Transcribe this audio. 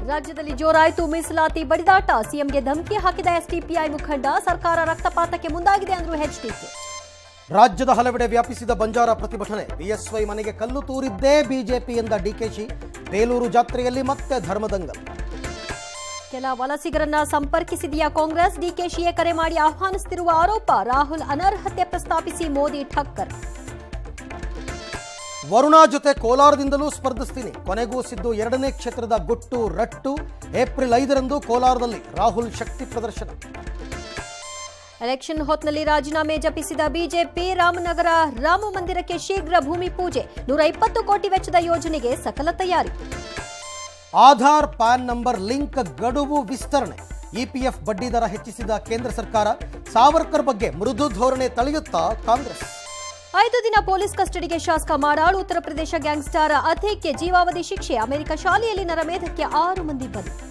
ರಾಜ್ಯದಲ್ಲಿ ಜೋರಾಯಿತು ಮೀಸಲಾತಿ ಬಡಿದಾಟ ಸಿಎಂಗೆ ಧಮಕಿ ಹಾಕಿದ ಎಸ್ಡಿಪಿಐ ಮುಖಂಡ ಸರ್ಕಾರ ರಕ್ತಪಾತಕ್ಕೆ ಮುಂದಾಗಿದೆ ಅಂದ್ರು ಎಚ್ಡಿಕೆ ರಾಜ್ಯದ ಹಲವೆಡೆ ವ್ಯಾಪಿಸಿದ ಬಂಜಾರ ಪ್ರತಿಭಟನೆ ಬಿಎಸ್ವೈ ಮನೆಗೆ ಕಲ್ಲು ತೂರಿದ್ದೇ ಬಿಜೆಪಿ ಎಂದ ಡಿಕೆಶಿ ಬೇಲೂರು ಜಾತ್ರೆಯಲ್ಲಿ ಮತ್ತೆ ಧರ್ಮದಂಗಲ್ ಕೆಲ ವಲಸಿಗರನ್ನ ಸಂಪರ್ಕಿಸಿದೆಯಾ ಕಾಂಗ್ರೆಸ್ ಡಿಕೆಶಿಯೇ ಕರೆ ಮಾಡಿ ಆಹ್ವಾನಿಸುತ್ತಿರುವ ಆರೋಪ ರಾಹುಲ್ ಅನರ್ಹತೆ ಪ್ರಸ್ತಾಪಿಸಿ ಮೋದಿ ಠಕ್ಕರ್ ವರುಣಾ ಜೊತೆ ಕೋಲಾರದಿಂದಲೂ ಸ್ಪರ್ಧಿಸ್ತೀನಿ ಕೊನೆಗೂ ಸಿದ್ದು ಎರಡನೇ ಕ್ಷೇತ್ರದ ಗುಟ್ಟು ರಟ್ಟು ಏಪ್ರಿಲ್ ಐದರಂದು ಕೋಲಾರದಲ್ಲಿ ರಾಹುಲ್ ಶಕ್ತಿ ಪ್ರದರ್ಶನ ಎಲೆಕ್ಷನ್ ಹೊತ್ನಲ್ಲಿ ರಾಜೀನಾಮೆ ಜಪಿಸಿದ ಬಿಜೆಪಿ ರಾಮನಗರ ರಾಮ ಮಂದಿರಕ್ಕೆ ಶೀಘ್ರ ಭೂಮಿ ಪೂಜೆ ನೂರ ಇಪ್ಪತ್ತು ಕೋಟಿ ವೆಚ್ಚದ ಯೋಜನೆಗೆ ಸಕಲ ತಯಾರಿ ಆಧಾರ್ ಪ್ಯಾನ್ ನಂಬರ್ ಲಿಂಕ್ ಗಡುವು ವಿಸ್ತರಣೆ ಇಪಿಎಫ್ ಬಡ್ಡಿ ದರ ಹೆಚ್ಚಿಸಿದ ಕೇಂದ್ರ ಸರ್ಕಾರ ಸಾವರ್ಕರ್ ಬಗ್ಗೆ ಮೃದು ಧೋರಣೆ ತಳೆಯುತ್ತಾ ಕಾಂಗ್ರೆಸ್ ಐದು ದಿನ ಪೊಲೀಸ್ ಕಸ್ಟಡಿಗೆ ಶಾಸಕ ಮಾಡಾಳು ಉತ್ತರ ಪ್ರದೇಶ ಗ್ಯಾಂಗ್ಸ್ಟರ್ ಅಥೇಕ್ಗೆ ಜೀವಾವಧಿ ಶಿಕ್ಷೆ ಅಮೆರಿಕ ಶಾಲೆಯಲ್ಲಿ ನರಮೇಧಕ್ಕೆ ಆರು ಮಂದಿ ಬಲಿ